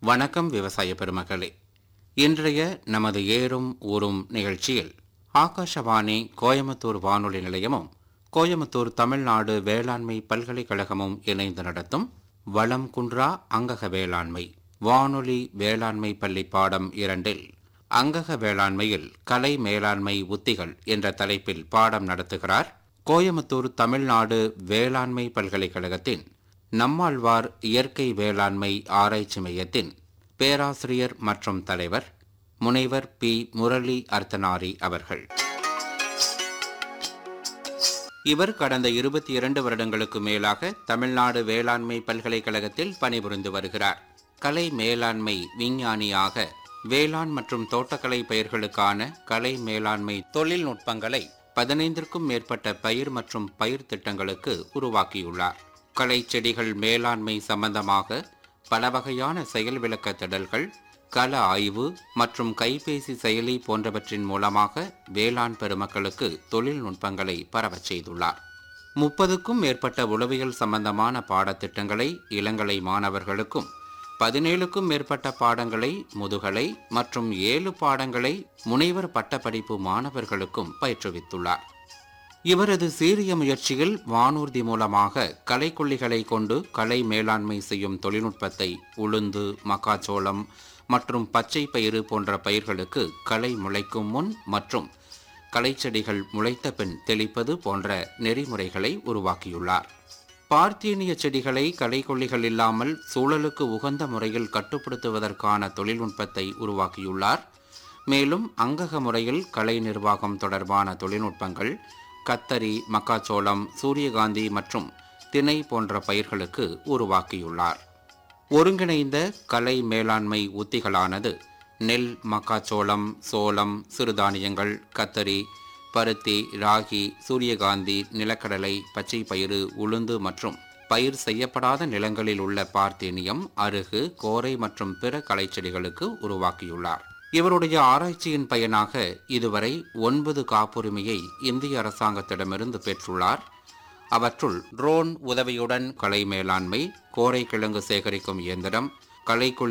வணக்கம் விவசாய பெருமக்களே இன்றைய நமது ஏறும் ஊரும் நிகழ்ச்சியில் ஆகாஷவாணி கோயம்புத்தூர் வானொலி நிலையமும் கோயம்புத்தூர் தமிழ்நாடு வேளாண்மை பல்கலைக்கழகமும் இணைந்து நடத்தும் வளம் குன்றா அங்கக வேளாண்மை வானொலி வேளாண்மை பள்ளி பாடம் இரண்டில் அங்கக வேளாண்மையில் கலை மேலாண்மை உத்திகள் என்ற தலைப்பில் பாடம் நடத்துகிறார் கோயம்புத்தூர் தமிழ்நாடு வேளாண்மை பல்கலைக்கழகத்தின் நம்மாழ்வார் இயற்கை வேளாண்மை ஆராய்ச்சி மையத்தின் பேராசிரியர் மற்றும் தலைவர் முனைவர் பி முரளி அர்த்தனாரி அவர்கள் இவர் கடந்த இருபத்தி இரண்டு வருடங்களுக்கு மேலாக தமிழ்நாடு வேளாண்மை பல்கலைக்கழகத்தில் பணிபுரிந்து வருகிறார் கலை மேலாண்மை விஞ்ஞானியாக வேளாண் மற்றும் தோட்டக்கலை பயிர்களுக்கான கலை மேலாண்மை தொழில்நுட்பங்களை பதினைந்திற்கும் மேற்பட்ட பயிர் மற்றும் பயிர் திட்டங்களுக்கு உருவாக்கியுள்ளார் கலை செடிகள் மேலாண்மை சம்பந்தமாக பல வகையான செயல் விளக்க திடல்கள் கள ஆய்வு மற்றும் கைபேசி செயலி போன்றவற்றின் மூலமாக வேளாண் பெருமக்களுக்கு தொழில்நுட்பங்களை பரவச் செய்துள்ளார் முப்பதுக்கும் மேற்பட்ட உளவியல் சம்பந்தமான பாடத்திட்டங்களை இளங்கலை மாணவர்களுக்கும் பதினேழுக்கும் மேற்பட்ட பாடங்களை முதுகலை மற்றும் ஏழு பாடங்களை முனைவர் பட்டப்படிப்பு மாணவர்களுக்கும் பயிற்றுவித்துள்ளார் இவரது சீரிய முயற்சியில் வானூர்தி மூலமாக கலைக்கொல்லிகளை கொண்டு கலை மேலாண்மை செய்யும் தொழில்நுட்பத்தை உளுந்து மக்காச்சோளம் மற்றும் பச்சை பயிறு போன்ற பயிர்களுக்கு களை முளைக்கும் முன் மற்றும் களைச்செடிகள் முளைத்த பின் தெளிப்பது போன்ற நெறிமுறைகளை உருவாக்கியுள்ளார் பார்த்தீனிய செடிகளை களைக்கொல்லிகள் இல்லாமல் சூழலுக்கு உகந்த முறையில் கட்டுப்படுத்துவதற்கான தொழில்நுட்பத்தை உருவாக்கியுள்ளார் மேலும் அங்கக முறையில் கலை நிர்வாகம் தொடர்பான தொழில்நுட்பங்கள் கத்தரி மக்காச்சோளம் சூரியகாந்தி மற்றும் திணை போன்ற பயிர்களுக்கு உருவாக்கியுள்ளார் ஒருங்கிணைந்த கலை மேலாண்மை உத்திகளானது நெல் மக்காச்சோளம் சோளம் சிறுதானியங்கள் கத்தரி பருத்தி ராகி சூரியகாந்தி நிலக்கடலை பச்சை பயிறு உளுந்து மற்றும் பயிர் செய்யப்படாத நிலங்களில் உள்ள பார்த்தேனியம் அருகு கோரை மற்றும் பிற களைச்செடிகளுக்கு உருவாக்கியுள்ளார் இவருடைய ஆராய்ச்சியின் பயனாக இதுவரை ஒன்பது காப்புரிமையை இந்திய அரசாங்கத்திடமிருந்து பெற்றுள்ளார் அவற்றுள் ட்ரோன் உதவியுடன் களை மேலாண்மை கோரை கிழங்கு சேகரிக்கும் இயந்திரம் களைக்கொல்லி